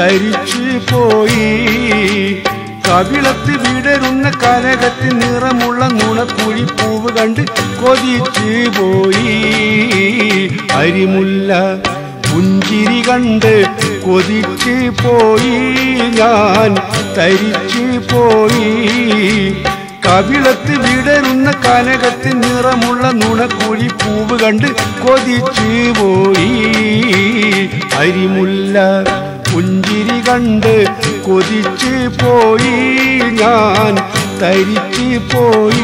തരിച്ചു പോയി കവിളത്ത് വിടരുന്ന കനകത്തിൽ നിറമുള്ള നുണക്കുഴി പൂവ് കണ്ട് കൊതിച്ചു പോയി അരിമുല്ല പുഞ്ചിരി കണ്ട് കൊതിച്ചു പോയി ഞാൻ തരിച്ചു പോയി കവിളത്ത് വിടരുന്ന കനകത്തിൽ നിറമുള്ള നുണക്കുഴി പൂവ് കണ്ട് കൊതിച്ചു പോയി അരിമുല്ല പുഞ്ചിരി കണ്ട് കൊതിച്ചു പോയി ഞാൻ തരിച്ചു പോയി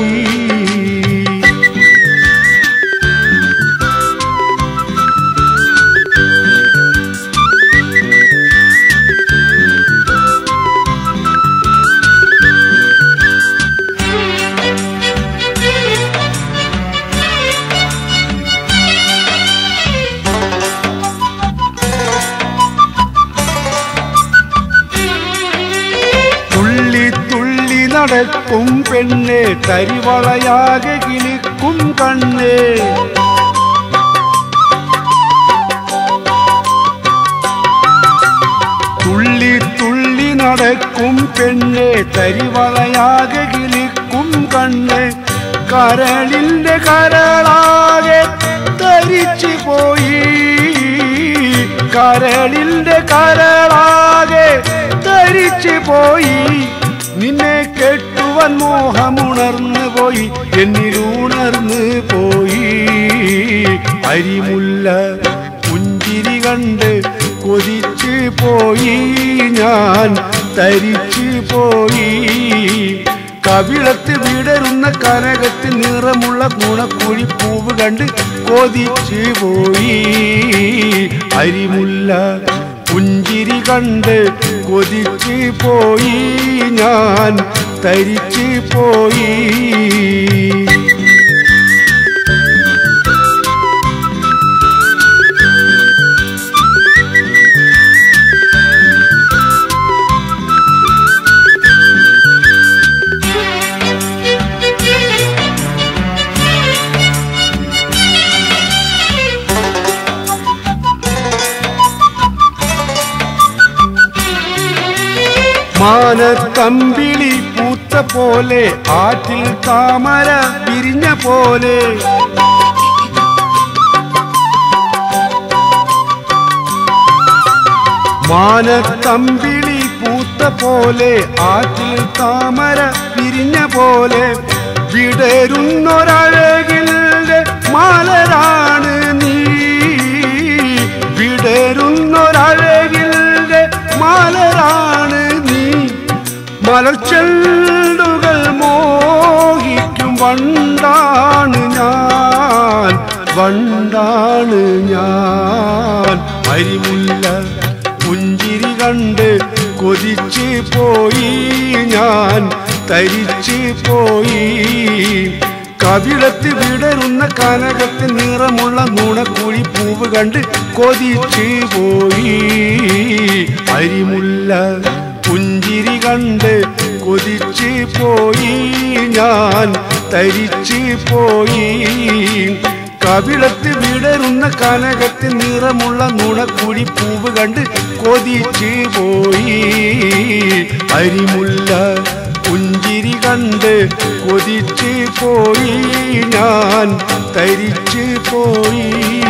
തുള്ളി തുള്ളി നടക്കും പെണ്ണെ തരിവളയാകെ കിളിക്കും കണ്ണേ തുള്ളി തുള്ളി നടക്കും പെണ്ണെ തരിവളയാകെ കിളിക്കും കണ്ണ് കരളിന്റെ കരളാകെ തരിച്ചു പോയി കരളിന്റെ കരളാകെ തരിച്ചു പോയി നിന്നെ കെട്ടുവൻ മോഹമുണർന്നു പോയി എന്നിലുണർന്നു പോയി അരിമുല്ല പുഞ്ചിരി കണ്ട് കൊതിച്ചു പോയി ഞാൻ തരിച്ചു പോയി കവിളത്ത് വിടരുന്ന കനകത്തിൽ നിറമുള്ള ഗുണക്കുഴി പൂവ് കണ്ട് കൊതിച്ചു പോയി അരിമുല്ല പുഞ്ചിരി കണ്ട് കൊതിച്ചു പോയി ഞാൻ തരിച്ചു പോയി മാനത്തമ്പിളി പൂത്ത പോലെ ആറ്റിൽ താമര വിരിഞ്ഞ പോലെ മാനത്തമ്പിളി പൂത്ത പോലെ ആറ്റിൽ താമര വിരിഞ്ഞ പോലെ വിടരുന്നൊരഴകിലെ മാലരാണ് നീ വിടരുന്നൊരഴകിലെ മാലരാണ് നീ മലർച്ചെണ്ടുകൾ മോഹിക്കും വണ്ടാണ് ഞാൻ വണ്ടാണ് ഞാൻ അരിമുല്ല പുഞ്ചിരി കണ്ട് കൊതിച്ച് പോയി ഞാൻ തരിച്ച് പോയി കവിളത്ത് വിടരുന്ന കനകത്ത് നിറമുള്ള നുണക്കുഴി പൂവ് കണ്ട് കൊതിച്ച് പോയി അരിമുല്ല പുഞ്ചിരി കണ്ട് കൊതിച്ച് പോയി ഞാൻ തരിച്ച് പോയി കവിളത്ത് വിടരുന്ന കനകത്ത് നിറമുള്ള നുണക്കുഴി പൂവ് കണ്ട് കൊതിച്ച് പോയി അരിമുല്ല പുഞ്ചിരി കണ്ട് കൊതിച്ച് പോയി ഞാൻ തരിച്ച് പോയി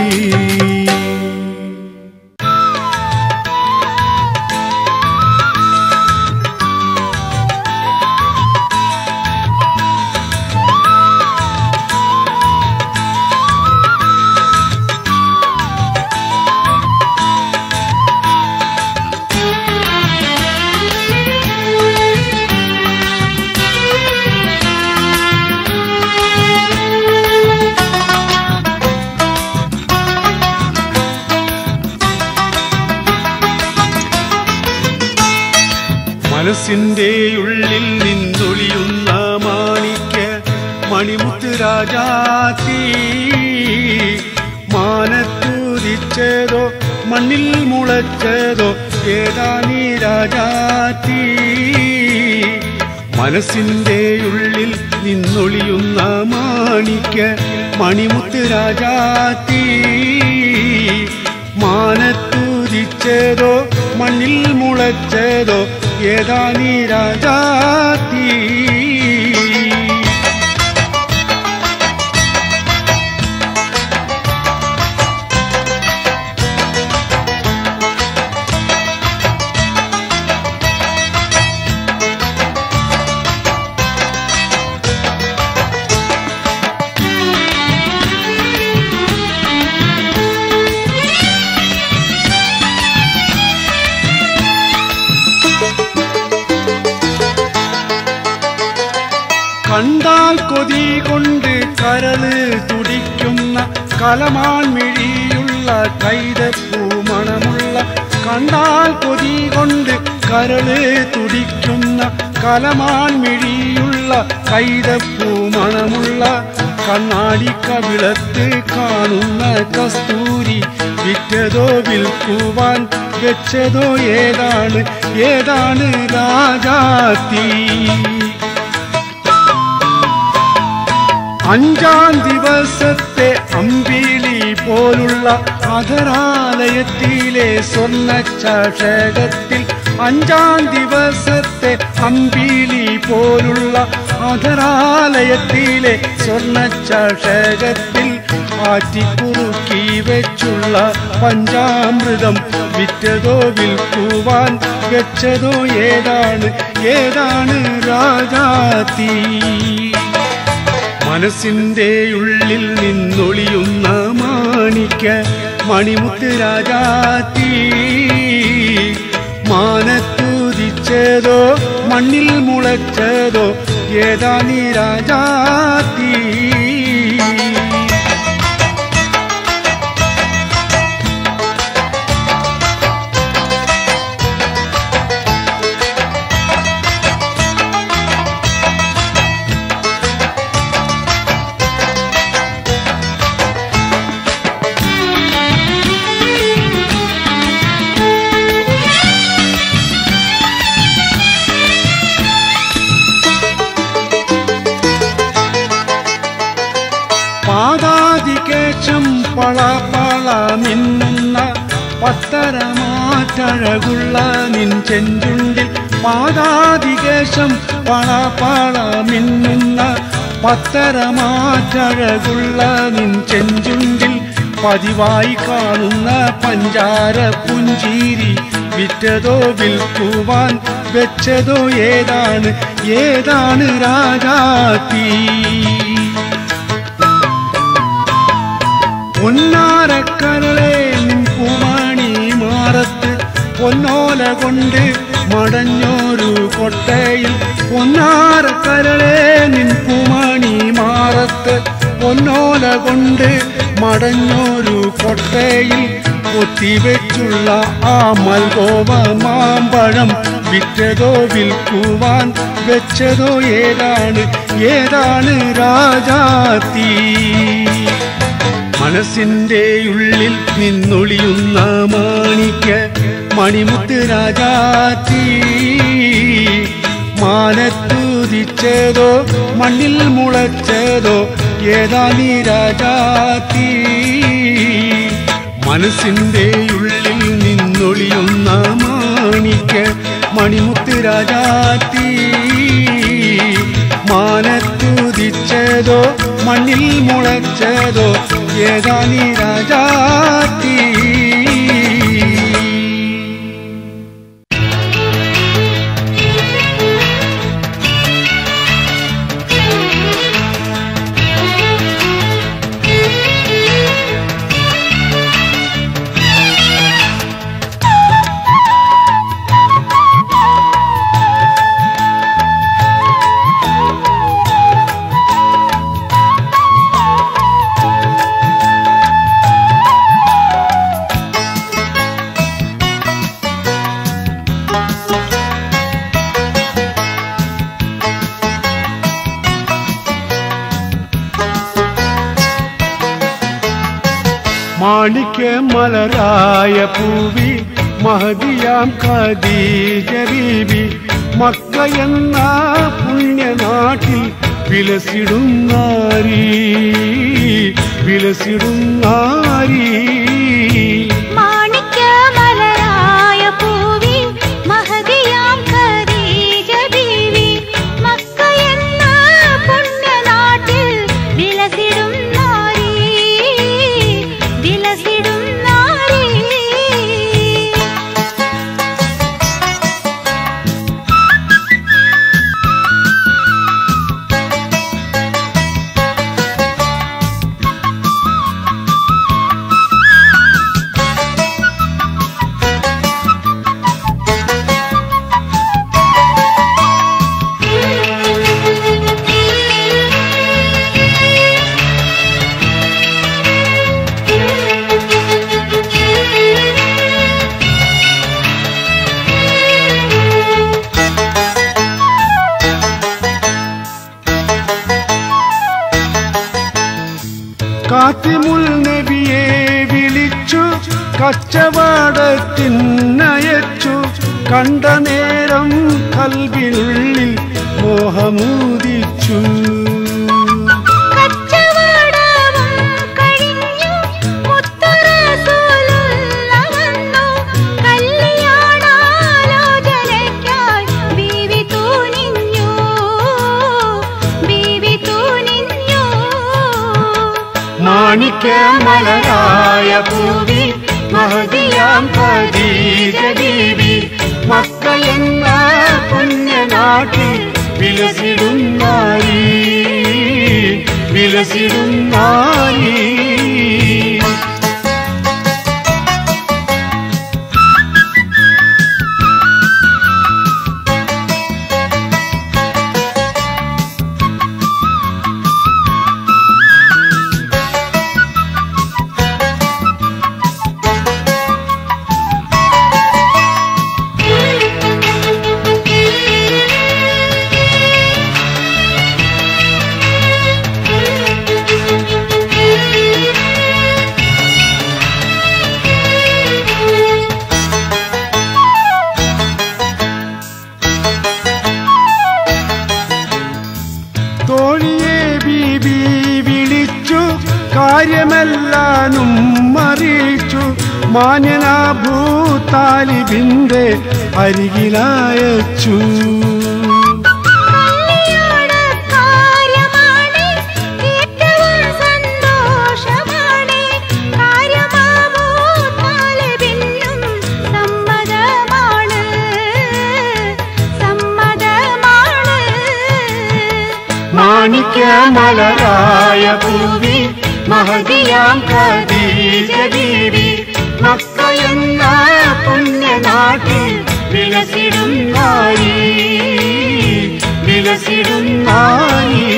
മനസ്സിന്റെ ഉള്ളിൽ നിന്നൊളിയുന്ന മാണിക്ക മണിമുത്ത് രാജാത്തി മാനത്തുദിച്ചതോ മണ്ണിൽ മുളച്ചതോ ഏതാനീ രാജാത്തി മനസ്സിന്റെ ഉള്ളിൽ നിന്നൊളിയുന്ന മാണിക്ക മണിമുത്ത് രാജാത്തി മാനത്തുദിച്ചതോ മണ്ണിൽ മുളച്ചതോ ഏതാ നീ രാജാത്തി കണ്ടാൽ കൊതി കൊണ്ട് കരള് തുടിക്കുന്ന കലമാൻ മിഴിയുള്ള കൈതപ്പൂ മണമുള്ള കണ്ടാൽ കൊതി കൊണ്ട് കരള് തുടിക്കുന്ന കലമാൻ മിഴിയുള്ള കൈതപ്പൂ മണമുള്ള കണ്ണാടി കവിളത്ത് കാണുന്ന കസ്തൂരി വിറ്റതോ വിൽക്കുവാൻ വെച്ചതോ ഏതാണ് ഏതാണ് രാജാത്തി അഞ്ചാം ദിവസത്തെ അമ്പിളി പോലുള്ള അധരാലയത്തിലെ സ്വർണ്ണ ചഷകത്തിൽ അഞ്ചാം ദിവസത്തെ അമ്പിളി പോലുള്ള അധരാലയത്തിലെ സ്വർണ്ണ ചഷകത്തിൽ ആറ്റിക്കുറുക്കി വെച്ചുള്ള പഞ്ചാമൃതം വിറ്റതോ വിൽക്കുവാൻ വെച്ചതോ ഏതാണ് ഏതാണ് രാജാത്തി മനസ്സിന്റെ ഉള്ളിൽ നിന്നൊളിയുന്ന മാണിക്ക മണിമുത്ത് രാജാത്തി മാനത്തുദിച്ചതോ മണ്ണിൽ മുളച്ചതോ ഏതാ നീ രാജാത്തി പാതാതികേശം പള പള മിന്നുന്ന പത്തരമാറ്റഴകുള്ള നിൻ ചെഞ്ചുണ്ടിൽ പാതാതികേശം പള പള മിന്നുന്ന പത്തരമാറ്റഴകുള്ള നിൻ ചെഞ്ചുണ്ടിൽ പതിവായി കാണുന്ന പഞ്ചാര പുഞ്ചീരി വിറ്റതോ വിൽക്കുവാൻ വെച്ചതോ ഏതാണ് ഏതാണ് രാജാത്തി പൊന്നാരക്കരളെ നിൻ പൂമാണി മാറത്ത് പൊന്നോല കൊണ്ട് മടഞ്ഞോരു കൊട്ടയിൽ പൊന്നാരക്കരളെ നിൻ പൂമാണി മാറത്ത് പൊന്നോല കൊണ്ട് മടഞ്ഞോരു കൊട്ടയിൽ കൊത്തിവെച്ചുള്ള ആ മൽഗോവ മാമ്പഴം വിറ്റതോ വിൽക്കുവാൻ വെച്ചതോ ഏതാണ് ഏതാണ് രാജാത്തി മനസ്സിന്റെ ഉള്ളിൽ നിന്നൊളിയുന്ന മാണിക്ക മണിമുത്ത് രാജാത്തി മാനത്തുദിച്ചതോ മണ്ണിൽ മുളച്ചതോ ഏതാ നീ രാജാത്തി മനസ്സിന്റെ ഉള്ളിൽ നിന്നൊളിയുന്ന മാണിക്ക മണിമുത്ത് രാജാത്തി മാനത്തുദിച്ചതോ മണ്ണിൽ മുളച്ചതോ ഏതാ നീ രാജാത്തി മാണിക്യ മലരായ പൂവി മഹദിയാം ഖദീജ ബീബി മക്ക എന്ന പുണ്യനാട്ടിൽ വിലസിടുന്നാരി വിലസിടുന്നാരി മാണിക്യമലരായ പൂവി ഫാത്തിമുൽ നബിയെ വിളിച്ചു കച്ചവടത്തിനയച്ചു കണ്ട നേരം കൽവിനുള്ളിൽ മോഹമൂതിച്ചു കച്ചവടവും കഴിഞ്ഞു മുത്തുറസൂലുള്ള വന്നു കല്യാണാലോചനയ്ക്കായി ബീവി തൂനിഞ്ഞു ബീവി തൂനിഞ്ഞു മാണിക്യമലരായ ഭൂവി മഹതിയാം ഖദീജ ബീവി മക്ക എന്ന പുണ്യനാട്ടിൽ വിലസിടും നാരി വിലസിടും നാരി തോഴിയെ ബീബി വിളിച്ചു കാര്യമെല്ലാനും അറിയിച്ചു മാന്യനാ ഭൂതാലിബിന്റെ അരികിലയച്ചു കല്യാണക്കാര്യമാണ് ഏറ്റവും സന്തോഷമാണ് കാര്യമാമോ താലിബിനും സമ്മതമാണ് സമ്മതമാണ് മാണിക്യമലരായ ഭൂവി മഹതിയാം ഖദീജ ബീവി മക്ക എന്ന പുണ്യനാട്ടിൽ വിലസിടും നാരി വിലസിടും നാരി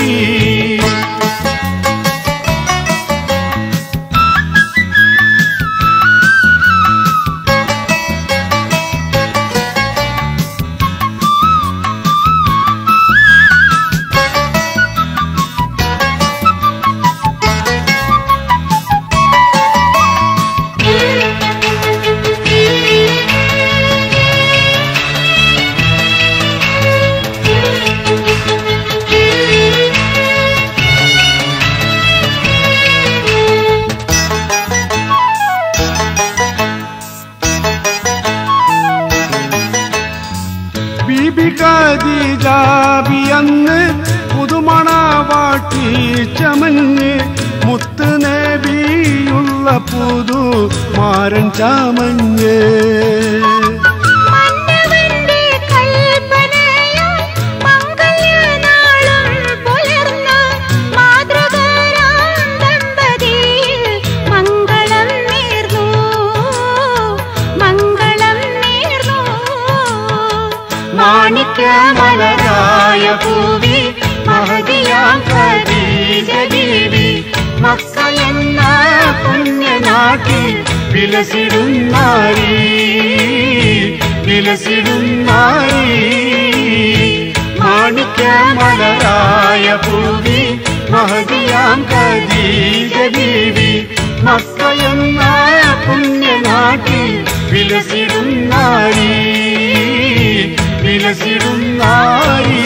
ബീബി ഖദീജാബി അന്ന് പുതുമണവാട്ടി ചമഞ്ഞ് മുത്ത് നബിയുള്ള പുതു മാരൻ ചമഞ്ഞ് മന്നവന്റെ കൽപ്പനയാൽ മംഗല്യനാളും പുലർന്നു മാതൃകാരാം ദമ്പതിയിൽ മംഗളം നേർന്നു മംഗളം നേർന്നു മാണിക്യമലരായ ഭൂവി മഹതിയാം ഖദീജ ബീവി മക്ക എന്ന പുണ്യനാട്ടിൽ വിലസിടും നാരി വിലസിടും നാരി മാണിക്യമലരായ ഭൂവി മഹതിയാം ഖദീജ ബീവി മക്ക എന്ന പുണ്യനാട്ടിൽ വിലസിടും നാരി വിലസിടും നാരി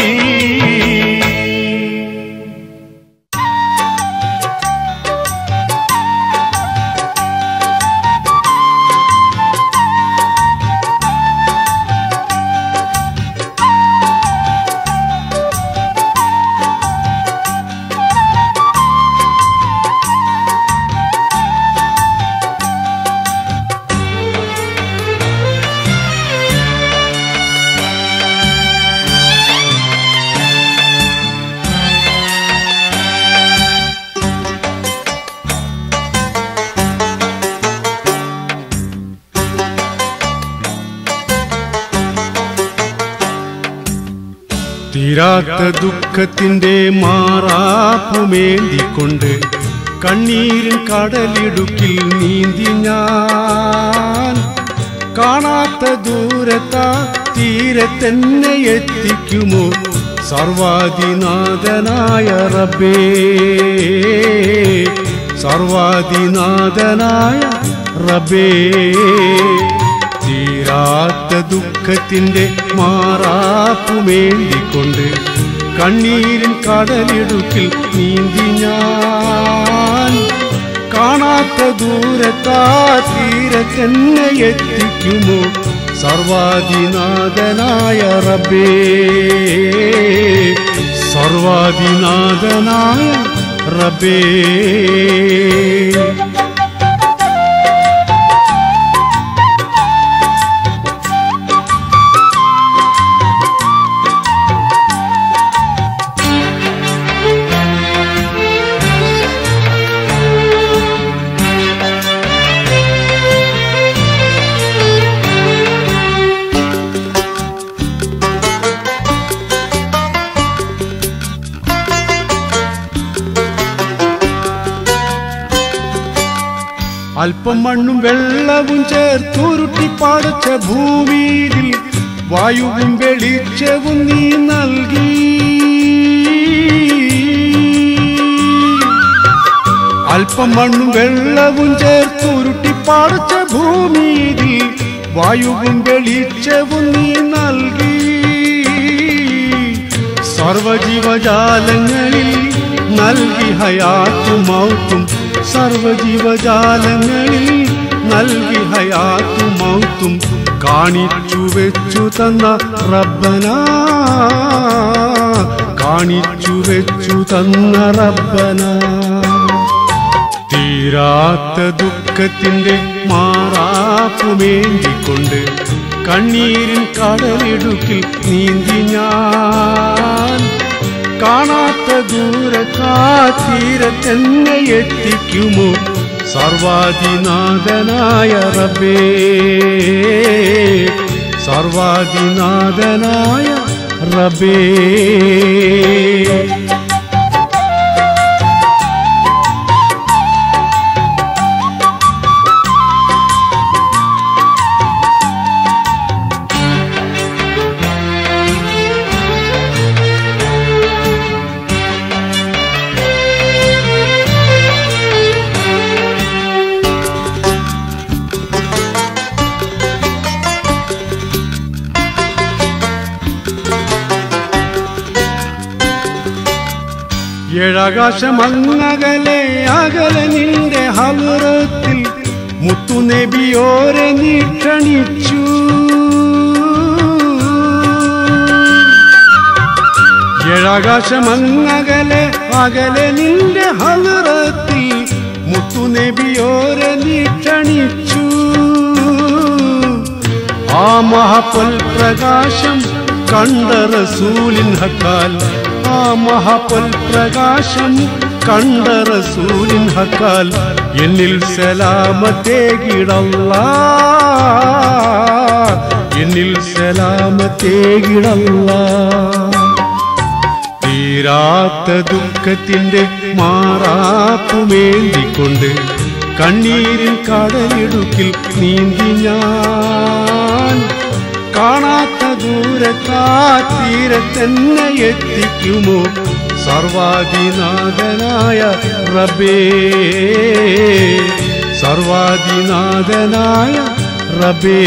തീരാത്ത ദുഃഖത്തിന്റെ മാറാപ്പുമേന്തിക്കൊണ്ട് കണ്ണീരിൻ കടലിടുക്കിൽ നീന്തി ഞാൻ കാണാത്ത ദൂരത്താ തീരെ തന്നെ എത്തിക്കുമോ സർവാദിനാഥനായ റബ്ബേ സർവാദിനാഥനായ റബേ തീരാത്ത ദുഃഖത്തിന്റെ മാറാപ്പുമേന്തിക്കൊണ്ട് കണ്ണീരിൻ കടലിടുക്കിൽ നീന്തി ഞാൻ കാണാത്ത ദൂരത്താ തീരത്തെന്നെ എത്തിക്കുമോ സർവാദിനാഥനായ റബ്ബേ സർവാദിനാഥനായ റബ്ബേ അല്പം മണ്ണും വെള്ളവും ചേർത്തുരുട്ടി പാടച്ച ഭൂമിയിൽ വായുവും വെളിച്ചവും നീ നൽകി അല്പം മണ്ണും വെള്ളവും ചേർത്തുരുട്ടി പാടച്ച ഭൂമിയിൽ വായുവും വെളിച്ചവും നീ നൽകി സർവജീവജാലങ്ങളിൽ നൽകി ഹയാത്തും മൗത്തും സർവജീവജാലങ്ങളിൽ നൽകി ഹയാത്തും മൗത്തും കാണിച്ചു വെച്ചു തന്ന റബ്ബന കാണിച്ചു വെച്ചു തന്ന റബ്ബന തീരാത്ത ദുഃഖത്തിന്റെ മാറാപ്പുമേന്തിക്കൊണ്ട് കണ്ണീരിൻ കടലിടുക്കിൽ നീന്തി ഞാൻ കാണാത്ത ദൂരത്താ തീരത്തെന്നെ എത്തിക്കുമോ സർവാദിനാഥനായ റബ്ബേ സർവാദിനാഥനായ റബ്ബേ ഏഴാകാശമങ്ങകലെ അകലെ നിന്റെ ഹലുറത്തിൽ മുത്തുനബിയോരെ നീ ക്ഷണിച്ചു ഏഴാകാശമങ്ങകലെ അകലെ നിന്റെ ഹലുറത്തിൽ മുത്തുനബിയോരെ നീ ക്ഷണിച്ചു ആ മഹാപൊൽ പ്രകാശം കണ്ട റസൂലിൻ ഹക്കാൽ ആ മഹാപൊൽ പ്രകാശം കണ്ട റസൂലിൻ ഹക്കാൽ എന്നിൽ സലാമത്തേകിടല്ല എന്നിൽ സലാമത്തേകിടല്ല തീരാത്ത ദുഃഖത്തിന്റെ മാറാപ്പുമേന്തിക്കൊണ്ട് കണ്ണീരിൻ കടലിടുക്കിൽ നീന്തി ഞാൻ കാണാത്ത ദൂരത്താ തീരത്തെന്നെ എത്തിക്കുമോ സർവാദിനാഥനായ റബ്ബേ സർവാദിനാഥനായ റബ്ബേ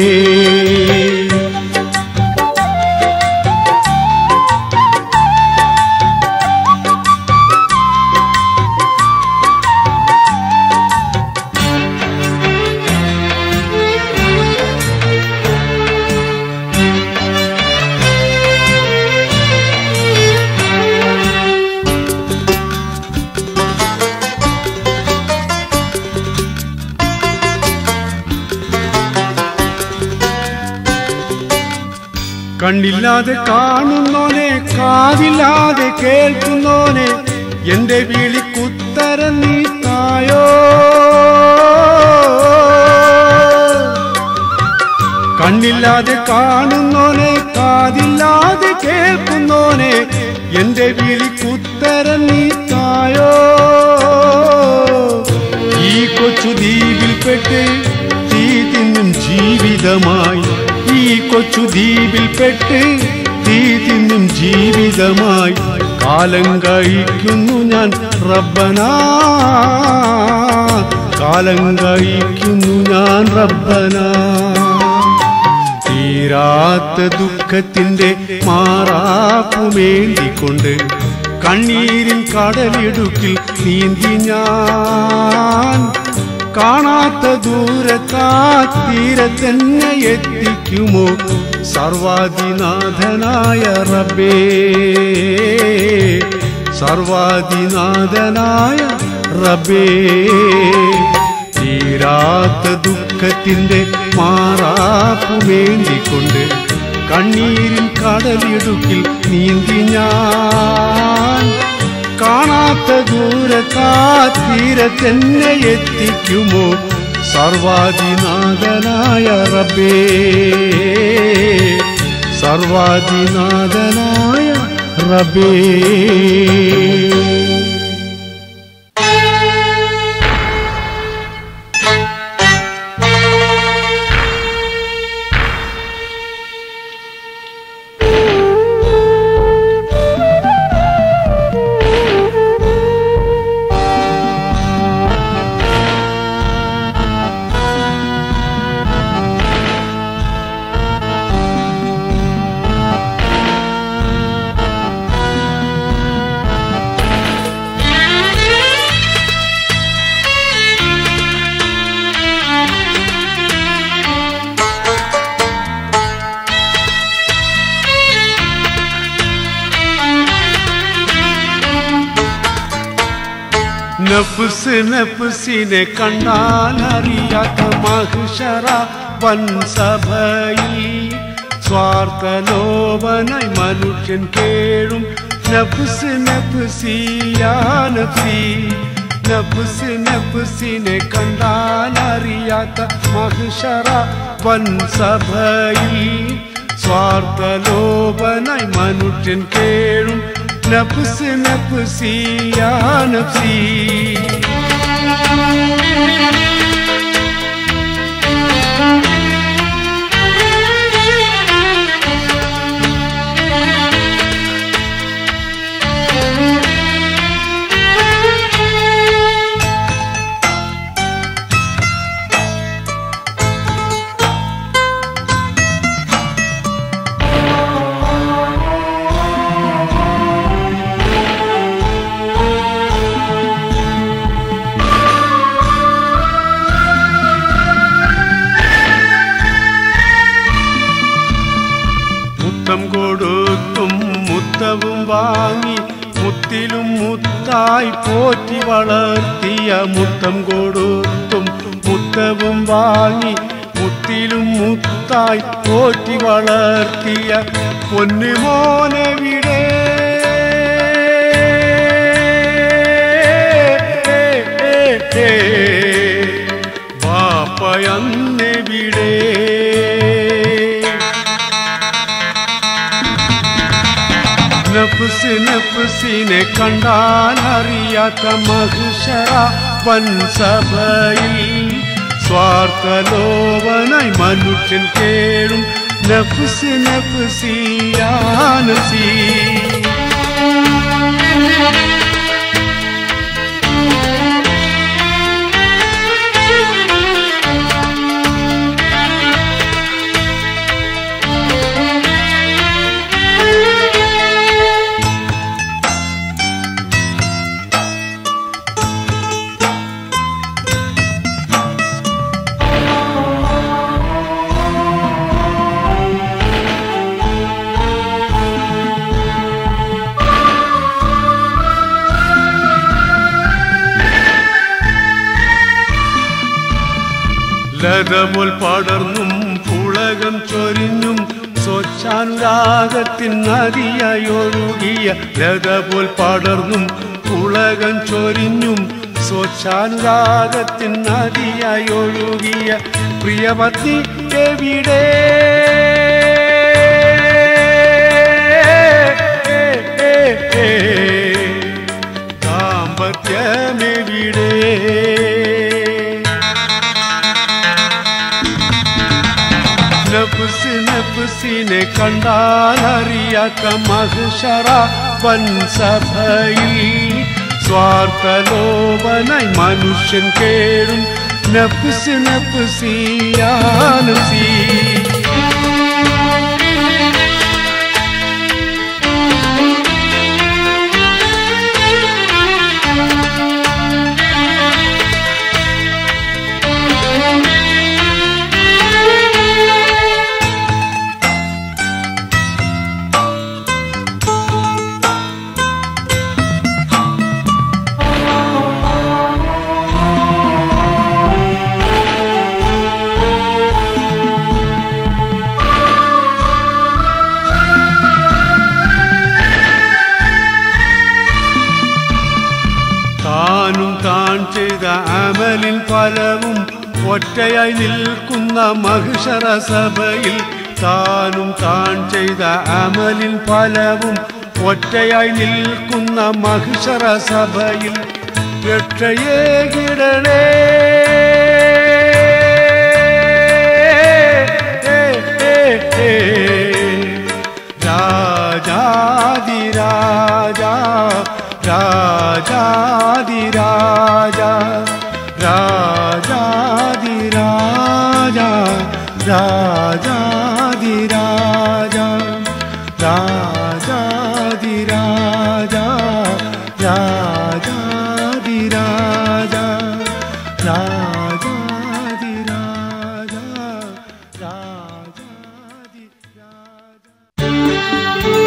കണ്ണില്ലാതെ കാണുന്നോനെ കാതില്ലാതെ കേൾക്കുന്നോനെ എന്റെ വിളിക്കുത്തരം നീ തായോ കണ്ണില്ലാതെ കാണുന്നോനെ കാതില്ലാതെ കേൾക്കുന്നോനെ എന്റെ വിളിക്കുത്തരം നീ തായോ ഈ കൊച്ചു ദ്വീപിൽപ്പെട്ട് തീ തിന്നും ജീവിതമായി ഈ കൊച്ചു ദ്വീപിൽപ്പെട്ട് തീ തിന്നും ജീവിതമായി കാലം കഴിക്കുന്നു ഞാൻ റബ്ബന കാലം കഴിക്കുന്നു ഞാൻ റബ്ബന തീരാത്ത ദുഃഖത്തിന്റെ മാറാപ്പുമേന്തിക്കൊണ്ട് കണ്ണീരിൻ കടലിടുക്കിൽ നീന്തി ഞാൻ കാണാത്ത ദൂരത്താ തീരത്തന്നെ എത്തിക്കുമോ സർവാദിനാഥനായ റബ്ബേ സർവാദിനാഥനായ റബ്ബേ തീരാത്ത ദുഃഖത്തിന്റെ മാറാപ്പുമേന്തിക്കൊണ്ട് കണ്ണീരിൻ കടലിടുക്കിൽ നീന്തി ഞാൻ കാണാത്ത ദൂരത്താ തീരത്തെന്നെ എത്തിക്കുമോ സർവാദിനാഥനായ റബ്ബേ സർവാദിനാഥനായ റബ്ബേ നഫ്സ് നഫ്സിനെ കണ്ടാൽ അറിയാത്ത മഹിഷറ വൻസഭയിൽ സ്വാർത്ഥ ലോപനായി മനുഷ്യൻ കേഴും നഫ്സ് നഫ്സിയാ നഫ്സി നഫ്സ് നഫ്സിനെ കണ്ടാൽ അറിയാത്ത മഹിഷറ വൻസഭയിൽ സ്വാർത്ഥ ലോപനായി മനുഷ്യൻ കേഴും നഫ്സ് നഫ്സിയാ നഫ്സി മുത്തം കൊടുത്തും മുത്തവും വാങ്ങി മുത്തിലും മുത്തായി പോറ്റി വളർത്തിയ മുത്തം കൊടുത്തും മുത്തവും വാങ്ങി മുത്തിലും മുത്തായി പോറ്റി വളർത്തിയ പൊന്നുമോനെവിടെ വാപ്പയന്നെവിടെ നഫ്സ് നഫ്സിനെ കണ്ടാൽ അറിയാത്ത മഹിഷറ വൻസഭയിൽ സ്വാർത്ഥ ലോവനായി മനുഷ്യൻ കേഴും നഫ്സ് നഫ്സിയാനസി ലതമുൽ പടർന്നും പുളകം ചൊരിഞ്ഞും സ്വച്ഛാനുരാഗത്തിൻ നദിയായി ഒഴുകിയ ലതപോൽ പടർന്നും പുളകം ചൊരിഞ്ഞും സ്വച്ഛാനുരാഗത്തിൻ നദിയായി ഒഴുകിയ പ്രിയപത്നി എവിടെ ദാമ്പത്യമെവിടെ നഫ്സ് നഫ്സിനെ കണ്ടാലറിയാത്ത മഹിഷറ വൻസഭയിൽ സ്വാർത്ഥലോപനായി മനുഷ്യൻ കേടും നഫ്സ് നഫ്സിയാനും സീ താനും താൻ ചെയ്ത അമലിൻ ഫലവും ഒറ്റയായി നിൽക്കുന്ന മഹിഷറ സഭയിൽ താനും താൻ ചെയ്ത അമലിൻ ഫലവും ഒറ്റയായി നിൽക്കുന്ന മഹിഷറ സഭയിൽ രക്ഷയേകിടണേ രാജാതിരാജ രാജാതിരാജ രാജാതിരാജ രാജാതിരാജ രാജാതിരാജ രാജാതിരാജ രാജാതിരാജ രാജാതിരാജ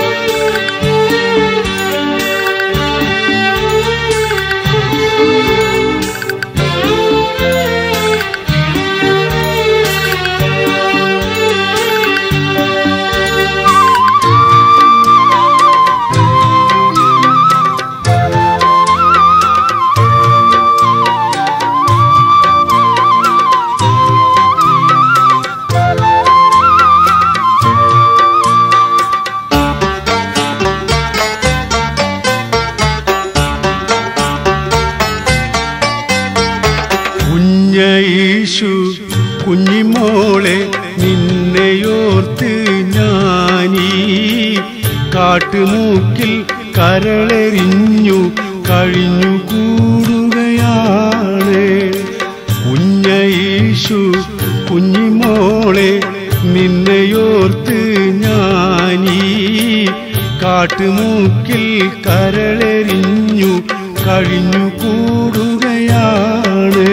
കുഞ്ഞീശു കുഞ്ഞിമോളെ നിന്നെയോർത്ത് ഞാനീ കാട്ടുമൂക്കിൽ കരളെറിഞ്ഞു കഴിഞ്ഞു കൂടുകയാണ് കുഞ്ഞീശു കുഞ്ഞിമോളെ നിന്നെയോർത്ത് ഞാനീ കാട്ടുമൂക്കിൽ കരളെറിഞ്ഞു കഴിഞ്ഞു കൂടുകയാണ്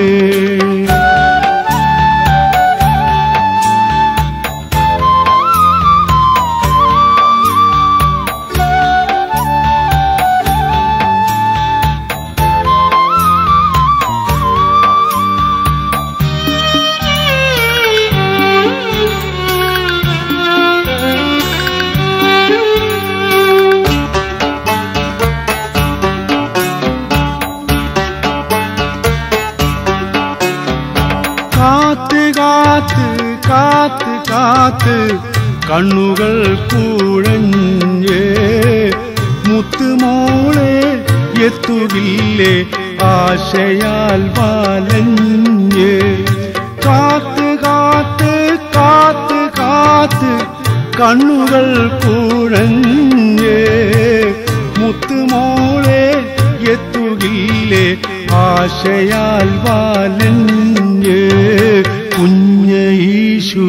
കാത്ത് കാത്ത് കാത്ത് കാത്ത് കണ്ണുകൾ കൂഴഞ്ഞേ മുത്തുമോളെ എത്തുകില്ലേ ആശയാൽ വലഞ്ഞേ കാത്ത് കാത്ത് കാത്ത് കാത്ത് കണ്ണുകൾ കൂഴഞ്ഞേ മുത്തുമോളെ എത്തുകില്ലേ ആശയാൽ വാലഞ്ഞ് കുഞ്ഞ ഈശു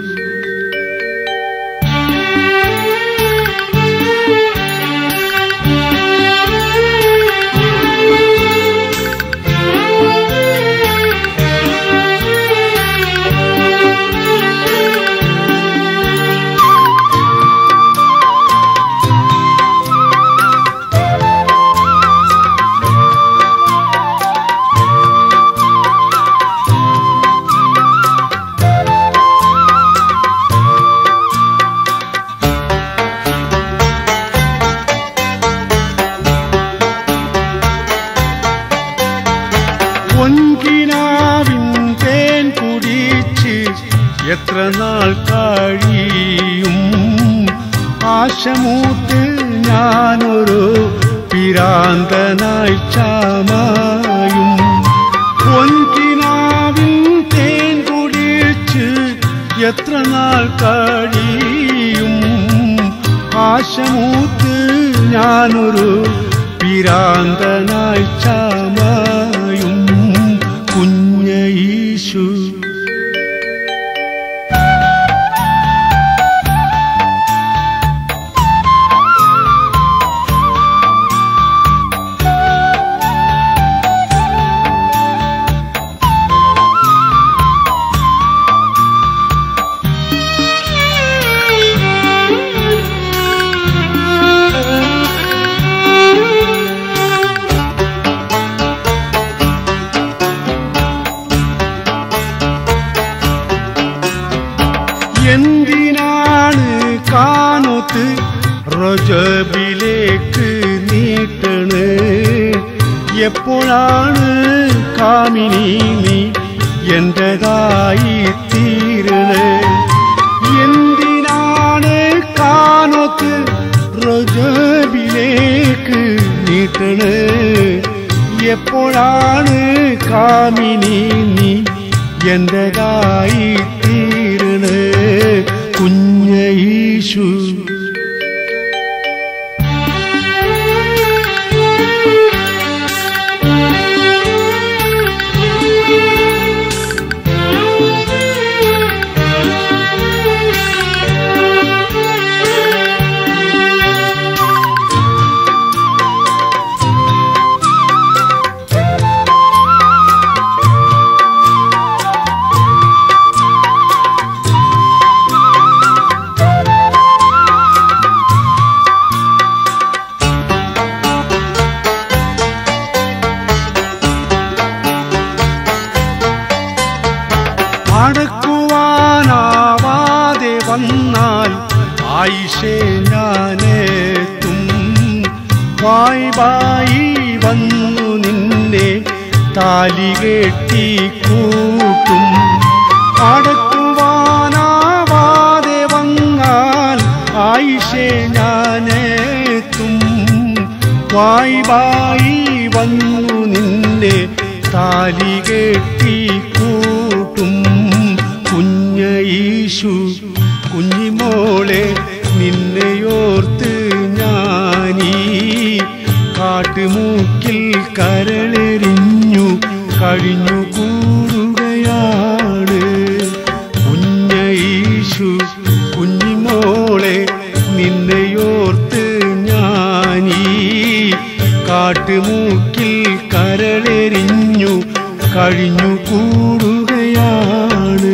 പൊൻകിനാവിൻ തേൻ കുടിച്ച് എത്ര നാൾ കഴിയും ആശമൂത്ത് ഞാനൊരു പിരാന്തനായി ചാമായും പൊൻകിനാവിൻ തേൻ കുടിച്ച് എത്ര നാൾ കഴിയും ആശമൂത്ത് ഞാനൊരു പിരാന്തനായി ചാമായും കുഞ്ഞ ഈശു എന്തിനാണ് കാനോത്ത് റജബിലേക്ക് നീട്ടണ് എപ്പോഴാണ് കാമിനി നീ എന്റേതായി തീരണേ എന്തിനാണ് കാനോത്ത് റജബിലേക്ക് നീട്ടണ് എപ്പോഴാണ് കാമിനി നീ എന്റേതായി തീരണേ കുഞ്ഞ ഈശു അടക്കുവാനാവാതെ വന്നാൽ ആയിഷേ ഞാനെത്തും വായി വായി വന്നു നിന്നെ താലി കെട്ടി കൂട്ടും അടക്കുവാനാവാതെ വന്നാൽ ആയിഷേ ഞാനെത്തും വായി വായി വന്നു നിന്നെ താലി കെട്ടി കൂട്ടും കുഞ്ഞ ഈശു കുഞ്ഞിമോളെ നിന്നെയോർത്ത് ഞാനീ കാട്ടുമൂക്കിൽ കരളെറിഞ്ഞു കഴിഞ്ഞു കൂടുകയാണ് കുഞ്ഞ ഈശു കുഞ്ഞിമോളെ നിന്നെയോർത്ത് ഞാനീ കാട്ടുമൂക്കിൽ കരളെറിഞ്ഞു കഴിഞ്ഞു കൂടുകയാണ്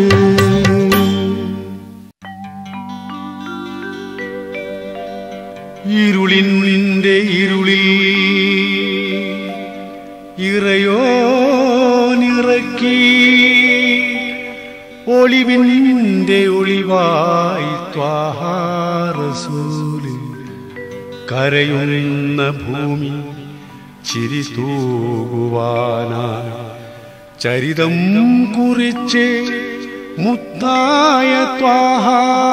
ഇരുളിൻ്റെ ഇരുളിൽ ഇറയോ നിറക്കി ഒളിവിൻ്റെ ഒളിവായി ത്വാഹാറസൂല് കരയുന്ന ഭൂമി ചിരി തൂകുവാനായി ചരിതം കുറിച്ച് മുത്തായ ത്വാഹ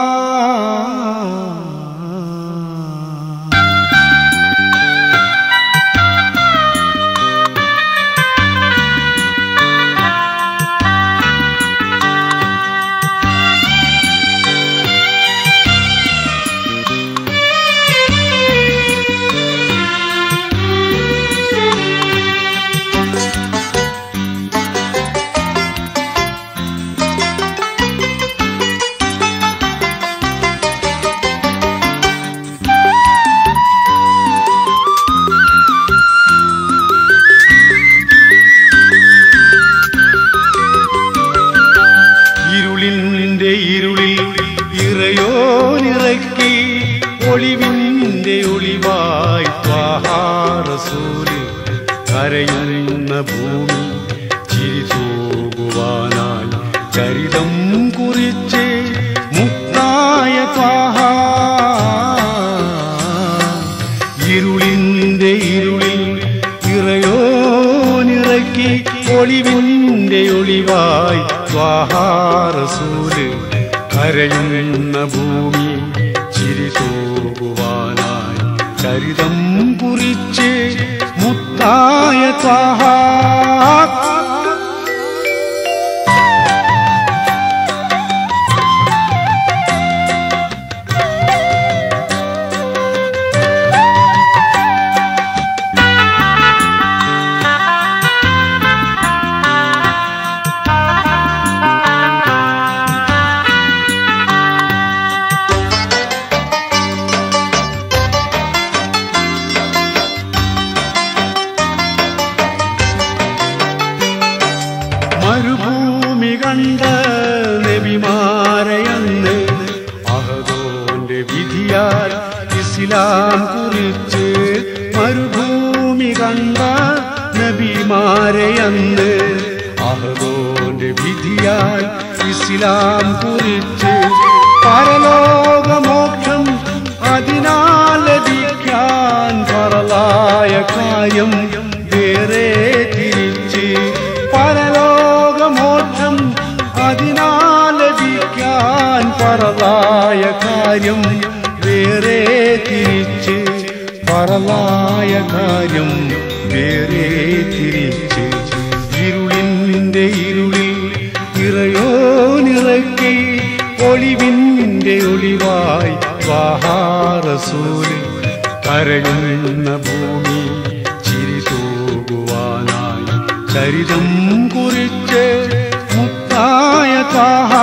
ഇരുളിൻ്റെ ഇരുളിൽ ഇറയോ നിറക്കി ഒളിവിൻ്റെ ഒളിവായി ത്വാഹാറസൂല് കരയുന്ന ഭൂമി ചിരി തൂകുവാനായി ചരിതം കുറിച്ച് മുക്തായ ത്വാഹ ഇരുളിൻ്റെ ഇരുളിൽ ഇറയോ നിറക്കി ഒളിവിൻ്റെ ഒളിവായി ത്വാഹാറസൂല് കരയുന്ന ഭൂമി ചിരി തൂകുവാനായി ചരിതം കുറിച്ച് മുത്തായ ത്വാഹ മരുഭൂമി കണ്ട നബിമാരയന്ന് അഹദോന്റെ വിധിയാൽ ഇസ്ലാം കുറിച്ച് മരുഭൂമി കണ്ട നബിമാരയന്ന് അഹദോന്റെ വിധിയാൽ ഇസ്ലാം കുറിച്ച് പരലോകമോക്ഷം അതിനാൽ ലഭിക്കാൻ പറലായ കാര്യം വേറെ തിരിച്ച് പരലോകമോക്ഷം അതിനാൽ ലഭിക്കാൻ പറലായ കാര്യം വേറെ തിരിച്ച് പറലായ കാര്യം വേറെ തിരിച്ച് ഇരുളിന്റെ ഇരുളിൽ ഇറയോ നിറക്കി ഒളിവിന്റെ ഒളിവായി വാഹാറസൂല് കരയുന്ന ഭൂമി ചിരി തൂകുവാനായി ചരിതം കുറിച്ച് മുത്തായ താഹാ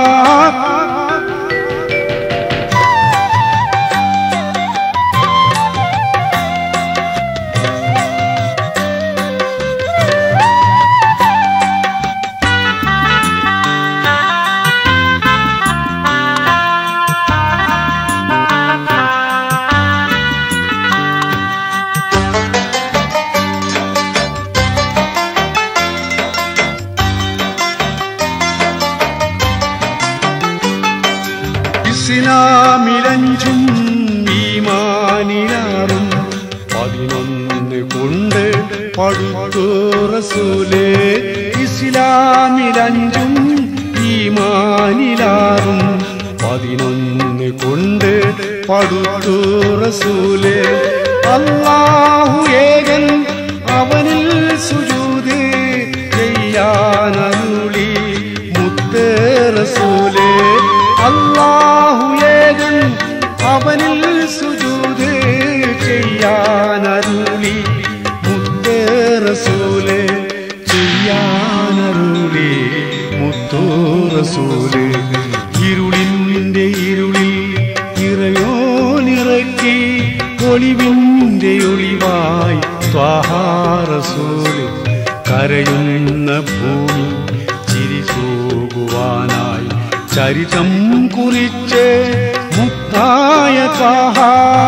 ഇസ്ലാമിലഞ്ചും ഈമാനിലാറും പതിനൊന്ന് കൊണ്ട് പടുത്തു റസൂലേ ഇസ്ലാമിലഞ്ചും ഈമാനിലാറും പതിനൊന്ന് കൊണ്ട് പടുത്തു റസൂലേ അല്ലാഹു ഏകൻ അവനിൽ സുജൂദ് ചെയ്യാനരുളി മുത്ത് റസൂലേ അല്ലാഹു ഏകൻ അവനിൽ സുജൂദ് ചെയ്യാനരുളി മുത്ത് റസൂല് ചെയ്യാനരുളി മുത്തു റസൂല് ഇരുളിന്റെ ഇരുളിൽ ഇറയോ നിറക്കി ഒളിവിന്റെ ഒളിവായി സ്വാഹാറസൂല് കരയുന്ന ഭൂമി ചിരി പോകുവാനായി ചരിതം കുറിച്ച് മുത്തായ താഹാ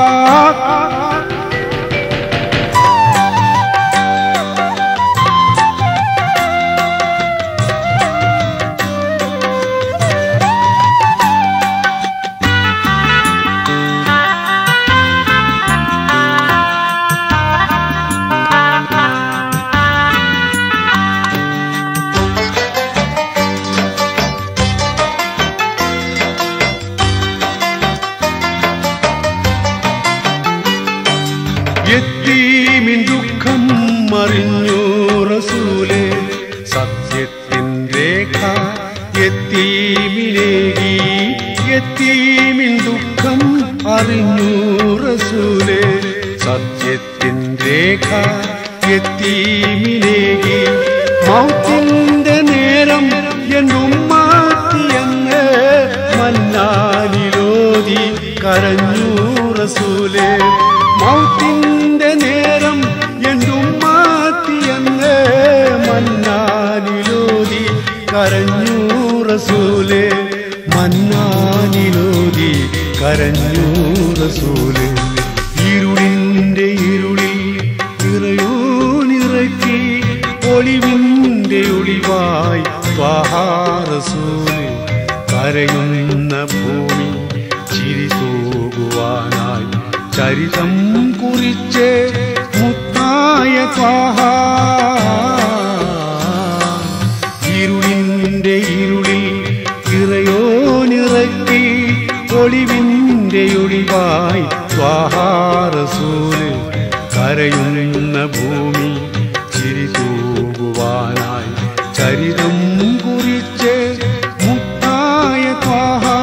യത്തീമിൻ ദുഃഖം മറിഞ്ഞു റസൂലെ സത്യത്തിൻ രേഖ യത്തീമിനേകി യത്തീമിൻ ദുഃഖം അറിഞ്ഞു റസൂലെ സത്യത്തിൻ രേഖ യത്തീമിനേകി മൗത്തിന്റെ നേരം എന്നുമ്മാത്തിയെന്ന് മന്നാലിലോതി കരഞ്ഞു റസൂലെ മൗത്തിന്റെ നേരം എന്നുമ്മാത്തിയെന്ന് മന്നാലിലോതി കരഞ്ഞു റസൂലെ മന്നാലിലോതി കരഞ്ഞു റസൂലെ ഇരുളിന്റെ ഇരുളിൽ ഇറയോ നിറക്കി ഒളിവിന്റെ ഒളിവായി ത്വാഹാറസൂല് കരയുന്ന ഭൂമി ചിരി തൂകുവാനായി ചരിതം കുറിച്ച് മുത്തായ ത്വാഹാ ഇരുളിന്റെ ഇരുളിൽ ഇറയോ നിറക്കി ഒളിവിന്റെ ഒളിവായി ത്വാഹാറസൂല് കരയുന്ന ഭൂമി ചിരി തൂകുവാനായി ചരിതം കുറിച്ച് മുത്തായ ത്വാഹാ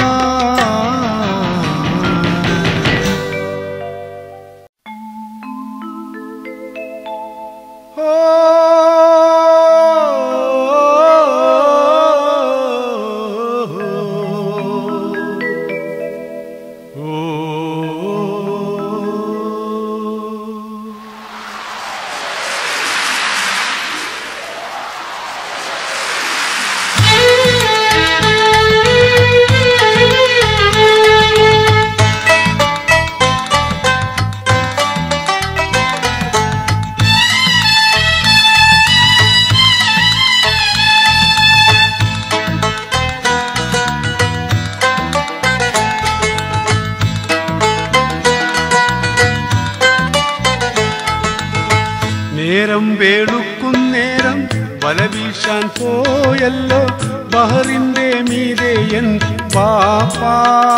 വേളുക്കുന്നേരം വല വീശാൻ പോയല്ലോ ബഹറിന്റെ മീതയൻ പാപ്പാ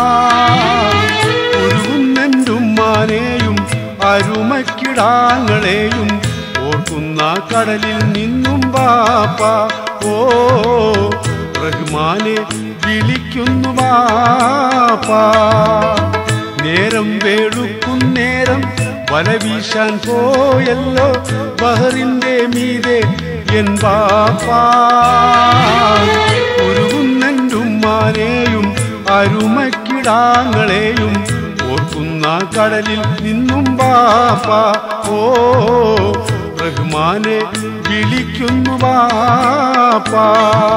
ഉരുകുന്നെന്റുമ്മാനെയും അരുമക്കിടാങ്ങളെയും ഓർക്കുന്ന കടലിൽ നിന്നും പാപ്പ ഓ റഹ്മാനെ വിളിക്കുന്നു പാപ്പാ നേരം വേളുക്കുന്നേരം വല വീശാൻ പോയല്ലോ ബഹറിന്റെ മീതെ എൻ പാപ്പാ ഉരുകുന്നെന്റുമ്മാനെയും അരുമക്കിടാങ്ങളെയും ഓർക്കുന്ന കടലിൽ നിന്നും പാപ്പ ഓ റഹ്മാനെ വിളിക്കുന്നു പാപ്പാ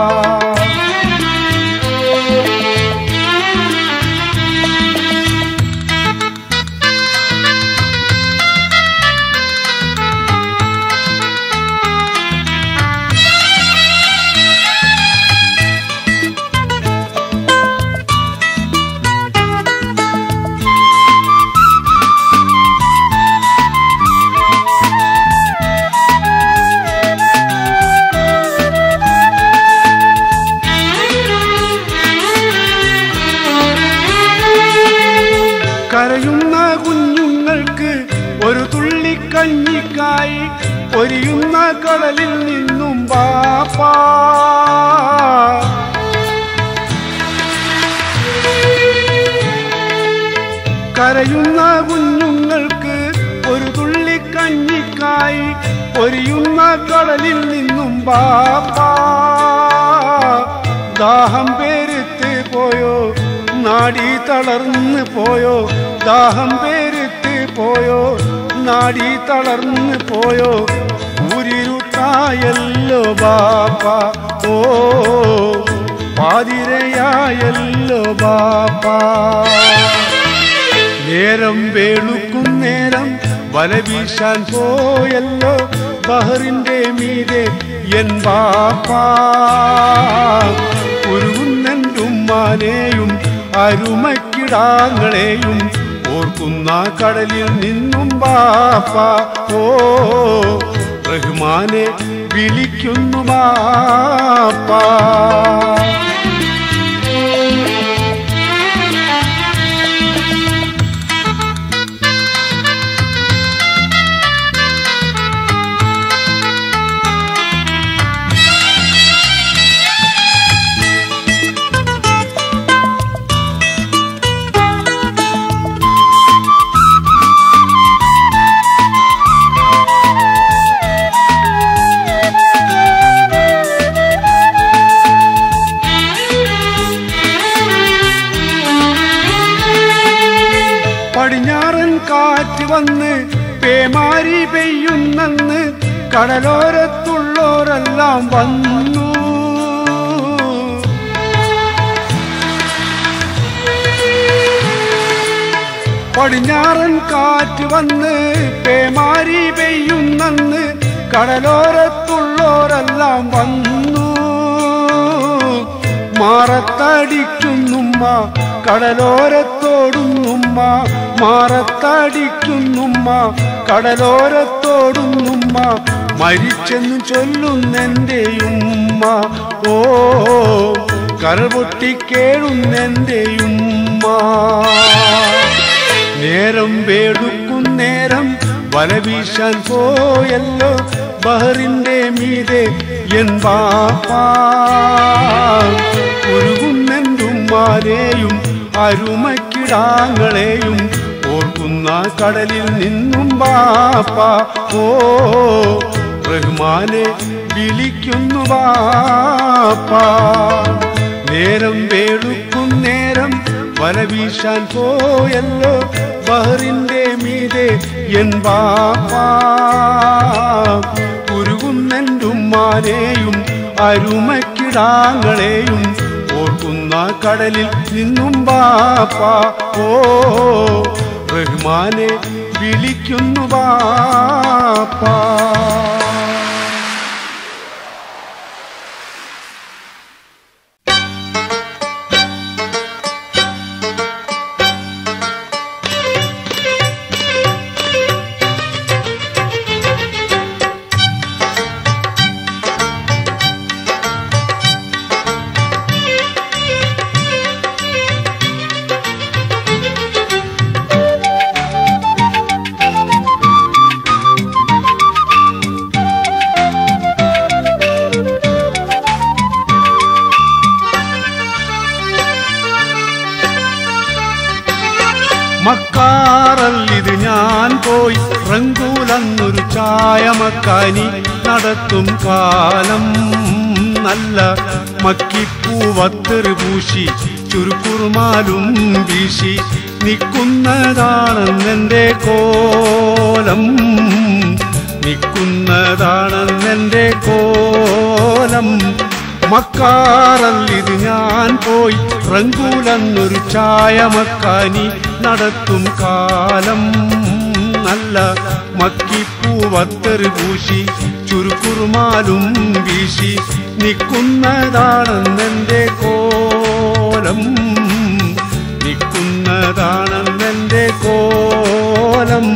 കരയുന്ന കുഞ്ഞുങ്ങൾക്ക് ഒരു തുള്ളി കഞ്ഞിക്കായി പൊരിയുന്ന കടലിൽ നിന്നും പാപ്പാ കരയുന്ന കുഞ്ഞുങ്ങൾക്ക് ഒരു തുള്ളി കഞ്ഞിക്കായി പൊരിയുന്ന കടലിൽ നിന്നും പാപ്പാ ദാഹം പേരുത്ത് പോയോ നാടി തളർന്ന് പോയോ ദാഹം പേരുത്ത് പോയോ നാടി തളർന്ന് പോയോ ഊരിരുട്ടായല്ലോ ബാപ്പ ഓ പാതിരയായല്ലോ ബാപ്പ നേരം വേളുക്കും നേരം വല വീശാൻ പോയല്ലോ ബഹറിന്റെ മീതെ എൻ ബാപ്പാ ഉരുകുന്നെന്റുമ്മാനെയും അരുമക്കിടാങ്ങളെയും ഓർക്കുന്ന കടലിൽ നിന്നും ബാപ്പ ഓ റഹ്മാനെ വിളിക്കുന്നു ബാപ്പാ പടിഞ്ഞാറൻ കാറ്റ് വന്ന് പേമാരി പെയ്യുന്നെന്ന് കടലോരത്തുള്ളോരെല്ലാം വന്നു പടിഞ്ഞാറൻ കാറ്റ് വന്ന് പേമാരി പെയ്യുന്നെന്ന് കടലോരത്തുള്ളോരെല്ലാം വന്നു മാറത്തടിക്കുന്നുമ്മ കടലോരത്തോടുന്നുമ്മ മാറത്തടിക്കുന്നുമ്മ കടലോരത്തോടുന്നുമ്മ മരിച്ചെന്ന് ചൊല്ലുന്നെന്റെയുമ്മ ഓ കറുപൊട്ടിക്കേഴുന്നെന്റെയുമ്മ നേരം വേടുക്കുന്നേരം വല വീശാൻ പോയല്ലോ ബഹറിന്റെ മീതെ എൻ ബാപ്പാ ഉരുകുന്നെന്റുമ്മാരെയും അരുമക്കിടാങ്ങളെയും ഓർക്കുന്ന കടലിൽ നിന്നും ബാപ്പ ഓ റഹ്മാനെ വിളിക്കുന്നു ബാപ്പാ നേരം വേടുക്കും നേരം വല വീശാൻ പോയല്ലോ ബഹറിന്റെ മീതെ എൻ ബാപ്പാ ഉരുകുന്നെന്റുമ്മാനെയും അരുമക്കിടാങ്ങളെയും ഓർക്കുന്ന കടലിൽ നിന്നും ബാപ്പ ഓ റഹ്മാനെ വിളിക്കുന്നു ബാപ്പാ മക്കാറല്ലിത് ഞാൻ പോയി റങ്കൂലന്നൊരു ചായമക്കാനി നടത്തും കാലം നല്ല മക്കിപ്പൂവത്തെറി പൂശി ചുരുക്കുറുമാലും വീശി നിൽക്കുന്നതാണെന്നെൻ്റെ കോലം നിൽക്കുന്നതാണെന്നെൻ്റെ കോലം മക്കാറല്ലിത് ഞാൻ പോയി റങ്കൂലന്നൊരു ചായമക്കാനി നടത്തും കാലം നല്ല മക്കിപ്പൂവത്തെറി പൂശി ചുരുക്കുറുമാലും വീശി നിൽക്കുന്നതാണെന്നെൻ്റെ കോലം നിൽക്കുന്നതാണെന്നെൻ്റെ കോലം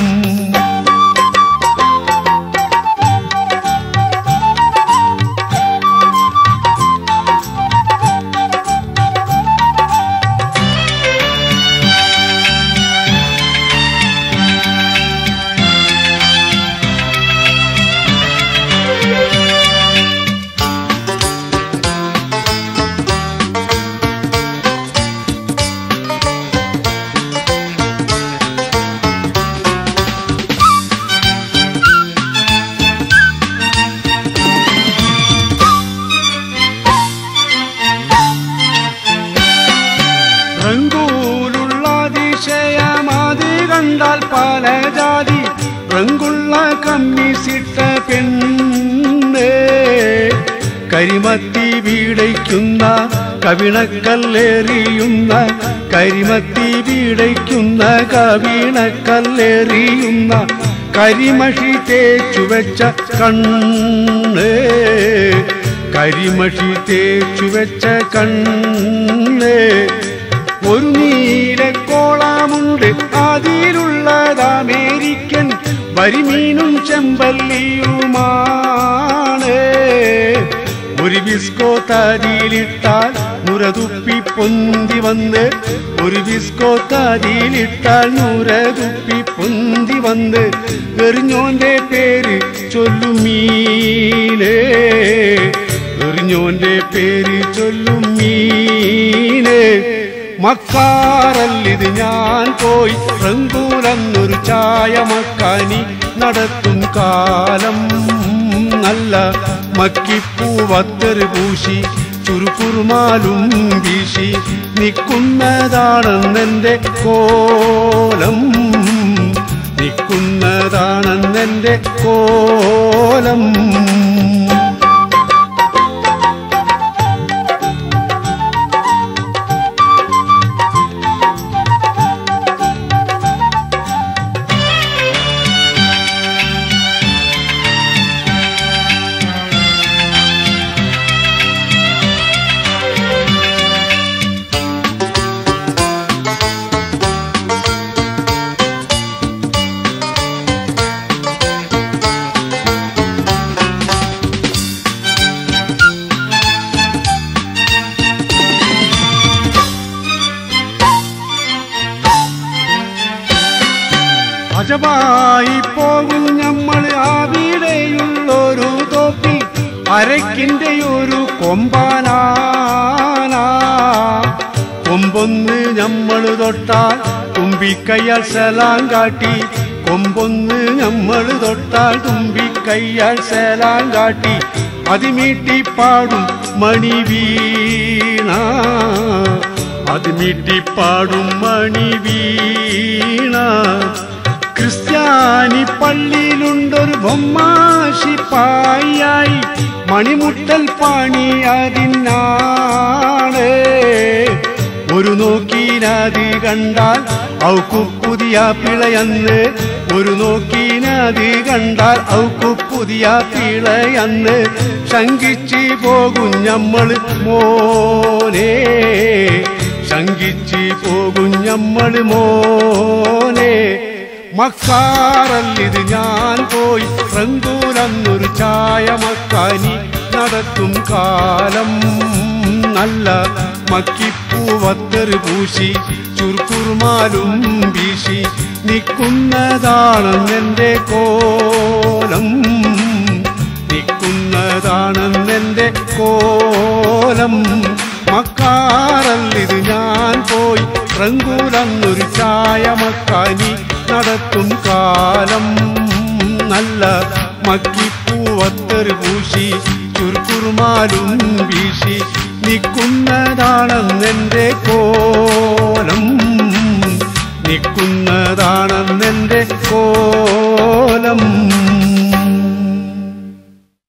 റങ്കൂലുള്ള അതിശയമാതി കണ്ടാൽ പല ജാതി റങ്കുള്ള കമ്മിസിട്ട പെണ്ണ് കരിമത്തി വീടയ്ക്കുന്ന കവിണക്കല്ലെറിയുന്ന കരിമത്തി വീടയ്ക്കുന്ന കവിണക്കല്ലെറിയുന്ന കരിമഷി തേച്ചു വെച്ച കണ്ണ് കരിമഷി തേച്ചു വെച്ച കണ്ണ് ഒരു നീലക്കോളാമുണ്ട് അതിലുള്ളത് അമേരിക്കൻ വരിമീനും ചെമ്പല്ലിയുമാണ് ഒരു ബിസ്കോ തരിയിലിട്ടാൽ മുരതുപ്പി പൊന്തി വന്ന് ഒരു ബിസ്കോ തരിയിലിട്ടാൽ മുരതുപ്പി പൊന്തി വന്ന് എറിഞ്ഞോന്റെ പേര് ചൊല്ലുമീനേ എറിഞ്ഞോന്റെ പേര് ചൊല്ലുമീനേ മക്കാറല്ലിത് ഞാൻ പോയി റങ്കൂലന്നൊരു ചായ മക്കാനി നടത്തും കാലം നല്ല മക്കിപ്പൂവത്തെറി പൂശി ചുരുക്കുറുമാലും വീശി നിൽക്കുന്നതാണെന്നെൻ്റെ കോലം നിൽക്കുന്നതാണെന്നെൻ്റെ കോലം അജമായി പോകും നമ്മൾ ആവിടെയുള്ളൊരു തോപ്പി അരക്കിന്റെ ഒരു കൊമ്പാനാന കൊമ്പൊന്ന് നമ്മൾ തൊട്ടാൽ തുമ്പിക്കയ്യാൽ സലാം കാട്ടി കൊമ്പൊന്ന് നമ്മൾ തൊട്ടാൽ തുമ്പിക്കയ്യാൽ സലാം കാട്ടി അതിമീട്ടി പാടും മണി വീണ അത് മീട്ടിപ്പാടും മണി വീണ ക്രിസ്ത്യാനി പള്ളിയിലുണ്ടൊരു ബൊമ്മാശിപ്പായി മണിമുട്ടൽ പാണി അതിനാണ് ഒരു നോക്കീനത് കണ്ടാൽ ഔക്കു പുതിയ പിളയന്ന് ഒരു നോക്കീനത് കണ്ടാൽ ഔക്കു പുതിയ പിളയന്ന് ശങ്കിച്ച് പോകും നമ്മൾ മോനെ ശങ്കിച്ച് പോകും നമ്മൾ മോനെ മക്കാറല്ലിത് ഞാൻ പോയി റങ്കൂലന്നൊരു ചായ മക്കാനി നടത്തും കാലം നല്ല മക്കിപ്പൂവത്തെറി പൂശി ചുർക്കുറുമാലും വീശി നിൽക്കുന്നതാണെന്നെൻ്റെ കോലം നിൽക്കുന്നതാണെന്നെൻ്റെ കോലം മക്കാറല്ലിത് ഞാൻ പോയി റങ്കൂലന്നൊരു ചായമക്കാനി നടത്തും കാലം നല്ല മക്കിപ്പൂവത്തൊരു പൂശി ചുരുക്കുറുമാലും വീശി നിൽക്കുന്നതാണെന്നെൻ്റെ കോലം നിൽക്കുന്നതാണെന്നെൻ്റെ കോലം